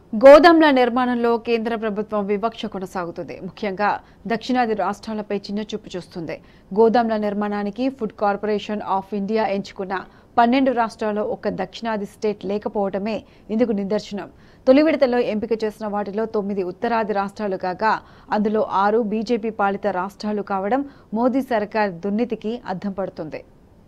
గోదాంల నిర్మాణంలో కేంద్ర ప్రభుత్వం వివక్ష కొనసాగుతుంది ముఖ్యంగా దక్షిణాది రాష్ట్రాలపై చిన్న చూపు చూస్తుంది గోదాంల నిర్మాణానికి ఫుడ్ కార్పొరేషన్ ఆఫ్ ఇండియా ఎంచుకున్న పన్నెండు రాష్ట్రాల్లో ఒక్క దక్షిణాది స్టేట్ లేకపోవడమే ఇందుకు నిదర్శనం తొలి విడతలో ఎంపిక చేసిన వాటిలో తొమ్మిది ఉత్తరాది రాష్ట్రాలు కాగా అందులో ఆరు బీజేపీ పాలిత రాష్ట్రాలు కావడం మోదీ సర్కార్ దుర్నీతికి అద్దం పడుతుంది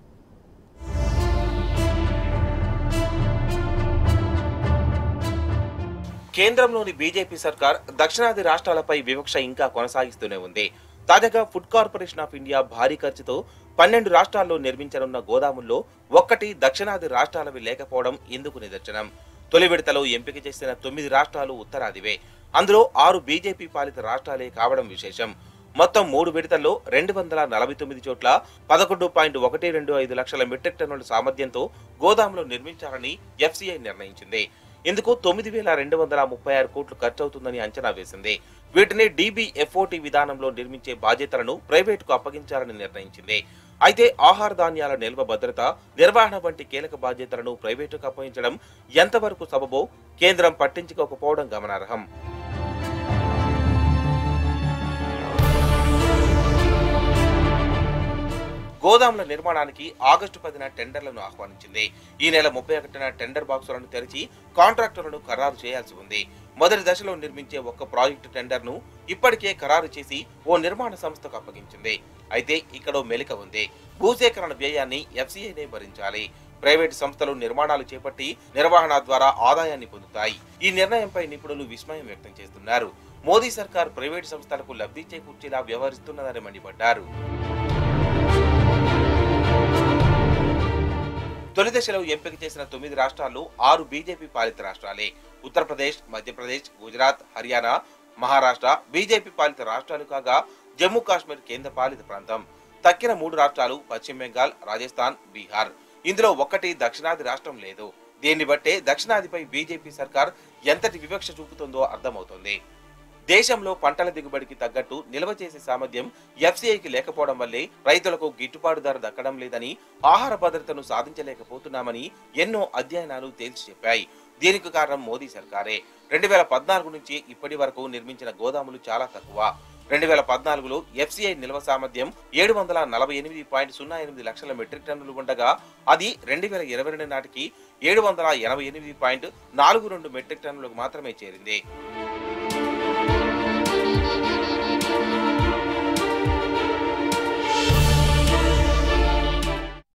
కేంద్రంలోని బీజేపీ సర్కార్ దక్షిణాది రాష్ట్రాలపై వివక్ష ఇంకా కొనసాగిస్తూనే ఉంది తాజాగా ఫుడ్ కార్పొరేషన్ ఆఫ్ ఇండియా భారీ ఖర్చుతో పన్నెండు రాష్ట్రాల్లో నిర్మించనున్న గోదాముల్లో ఒక్కటి దక్షిణాది రాష్ట్రాలవి లేకపోవడం ఇందుకు నిదర్శనం తొలి విడతలో ఎంపిక చేసిన తొమ్మిది రాష్ట్రాలు ఉత్తరాదివే అందులో ఆరు బీజేపీ పాలిత రాష్ట్రాలే కావడం విశేషం మొత్తం మూడు విడతల్లో రెండు వందల నలభై తొమ్మిది చోట్ల పదకొండు పాయింట్ ఒకటి రెండు ఐదు లక్షల మెట్రిక్ టన్నుల సామర్థ్యంతో గోదాములు నిర్మించాలని ఎఫ్సీఐ నిర్ణయించింది ఇందుకు తొమ్మిది వేల రెండు వందల ముప్పై ఆరు కోట్లు ఖర్చవుతుందని అంచనా వేసింది వీటిని డీబీఎఫ్ఓటి విధానంలో నిర్మించే బాధ్యతలను ప్రైవేటుకు అప్పగించాలని నిర్ణయించింది అయితే ఆహార ధాన్యాల నిల్వ భద్రత నిర్వహణ వంటి కీలక బాధ్యతలను ప్రైవేటుకు అప్పగించడం ఎంతవరకు సబబో కేంద్రం పట్టించుకోకపోవడం గమనార్హం గోదాముల నిర్మాణానికి ఆగస్టు పదిన టెండర్లను ఆహ్వానించింది ఈ నెల ముప్పై ఒకటిన టెండర్ బాక్సులను తెరిచి కాంట్రాక్టర్లను ఖరారు చేయాల్సి ఉంది మొదటి దశలో నిర్మించే ఒక్క ప్రాజెక్టు టెండర్ను ఇప్పటికే ఖరారు చేసి ఓ నిర్మాణ సంస్థకు అప్పగించింది అయితే ఇక్కడ ఓ మెలిక ఉంది భూసేకరణ వ్యయాన్ని ఎఫ్సీఐనే భరించాలి ప్రైవేటు సంస్థలు నిర్మాణాలు చేపట్టి నిర్వహణ ద్వారా ఆదాయాన్ని పొందుతాయి ఈ నిర్ణయంపై నిపుణులు విస్మయం వ్యక్తం చేస్తున్నారు మోదీ సర్కార్ ప్రైవేటు సంస్థలకు లబ్ధి చేకూర్చేలా వ్యవహరిస్తున్నదని మండిపడ్డారు తొలి దశలో ఎంపిక చేసిన తొమ్మిది రాష్ట్రాలు ఆరు బీజేపీ పాలిత రాష్ట్రాలే ఉత్తరప్రదేశ్ మధ్యప్రదేశ్ గుజరాత్ హర్యానా మహారాష్ట్ర బీజేపీ పాలిత రాష్ట్రాలు కాగా జమ్మూ కాశ్మీర్ కేంద్ర పాలిత ప్రాంతం తక్కిన మూడు రాష్ట్రాలు పశ్చిమ బెంగాల్ రాజస్థాన్ బీహార్ ఇందులో ఒక్కటి దక్షిణాది రాష్ట్రం లేదు దీన్ని బట్టే దక్షిణాదిపై బీజేపీ సర్కార్ ఎంతటి వివక్ష చూపుతుందో అర్థమవుతోంది దేశంలో పంటల దిగుబడికి తగ్గట్టు నిల్వ చేసే సామర్థ్యం ఎఫ్సీఐకి లేకపోవడం వల్లే రైతులకు గిట్టుబాటు ధర దక్కడం లేదని ఆహార భద్రతను సాధించలేకపోతున్నామని ఎన్నో అధ్యయనాలు తేల్చి చెప్పాయి దీనికి కారణం మోదీ సర్కారే రెండు వేల పద్నాలుగు నుంచి ఇప్పటి వరకు నిర్మించిన గోదాములు చాలా తక్కువ రెండు వేల పద్నాలుగులో ఎఫ్సీఐ నిల్వ సామర్థ్యం ఏడు వందల నలభై ఎనిమిది పాయింట్ సున్నా ఎనిమిది లక్షల మెట్రిక్ టన్నులు ఉండగా అది రెండు వేల ఇరవై రెండు నాటికి ఏడు వందల ఎనభై ఎనిమిది పాయింట్ నాలుగు రెండు మెట్రిక్ టన్నులకు మాత్రమే చేరింది